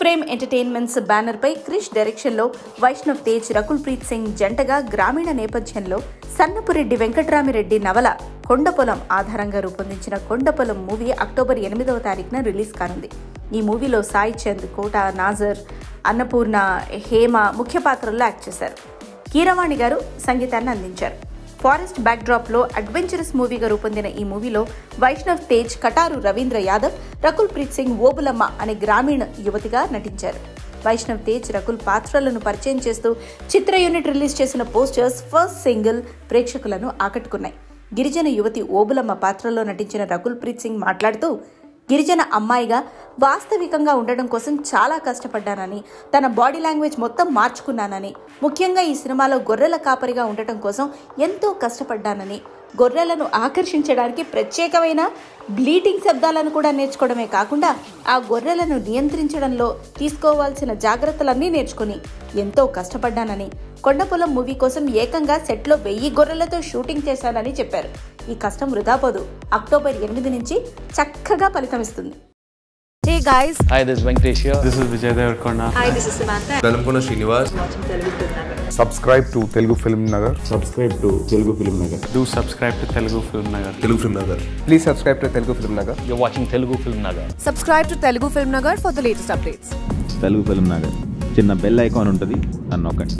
Frame entertainments banner పై Krish direction లో వైష్ణవ్ తేజ్ రకుల్ ప్రీత్ సింగ్ జంటగా గ్రామీణ నేపథ్యంలో సన్నపురెడ్డి వెంకట్రామిరెడ్డి నవల కొండపొలం ఆధారంగా రూపొందించిన కొండపొలం మూవీ అక్టోబర్ ఎనిమిదవ తారీఖున రిలీజ్ కానుంది ఈ మూవీలో సాయి చంద్ కోట నాజర్ అన్నపూర్ణ హేమ ముఖ్య పాత్రల్లో యాక్ట్ చేశారు కీరవాణి గారు సంగీతాన్ని అందించారు ఫారెస్ట్ బ్యాక్డ్రాప్ లో అడ్వెంచరస్ మూవీగా రూపొందిన ఈ మూవీలో వైష్ణవ్ తేజ్ కటారు రవీంద్ర యాదవ్ రకుల్ ప్రీత్ సింగ్ ఓబులమ్మ అనే గ్రామీణ యువతిగా నటించారు వైష్ణవ్ తేజ్ రకుల్ పాత్రలను పరిచయం చేస్తూ చిత్ర యూనిట్ రిలీజ్ చేసిన పోస్టర్స్ ఫస్ట్ సింగిల్ ప్రేక్షకులను ఆకట్టుకున్నాయి గిరిజన యువతి ఓబులమ్మ పాత్రలో నటించిన రకుల్ ప్రీత్ సింగ్ మాట్లాడుతూ గిరిజన అమ్మాయిగా వాస్తవికంగా ఉండడం కోసం చాలా కష్టపడ్డానని తన బాడీ లాంగ్వేజ్ మొత్తం మార్చుకున్నానని ముఖ్యంగా ఈ సినిమాలో గొర్రెల కాపరిగా ఉండటం కోసం ఎంతో కష్టపడ్డానని గొర్రెలను ఆకర్షించడానికి ప్రత్యేకమైన బ్లీటింగ్ శబ్దాలను కూడా నేర్చుకోవడమే కాకుండా ఆ గొర్రెలను నియంత్రించడంలో తీసుకోవాల్సిన జాగ్రత్తలన్నీ నేర్చుకుని ఎంతో కష్టపడ్డానని కొండపొలం మూవీ కోసం ఏకంగా సెట్లో వెయ్యి గొర్రెలతో షూటింగ్ చేశానని చెప్పారు ఈ కష్టం వృధా పోదు అక్టోబర్ ఎనిమిది నుంచి చక్కగా ఫలితమిస్తుంది Hey guys, Hi, this is Venkatesh here. This is Vijay Devarkonda. hi, this is Samantha. Velankonda Srinivas subscribe to Telugu Film Nagar. subscribe to Telugu Film Nagar. Do subscribe to Telugu Film Nagar. Telugu film Nagar Please subscribe to Telugu Film Nagar. You're watching Telugu Film Nagar. Subscribe to Telugu Film Nagar for the latest updates. Telugu film Nagar చిన్న bell icon ఉంటుంది నన్ను నొక్కండి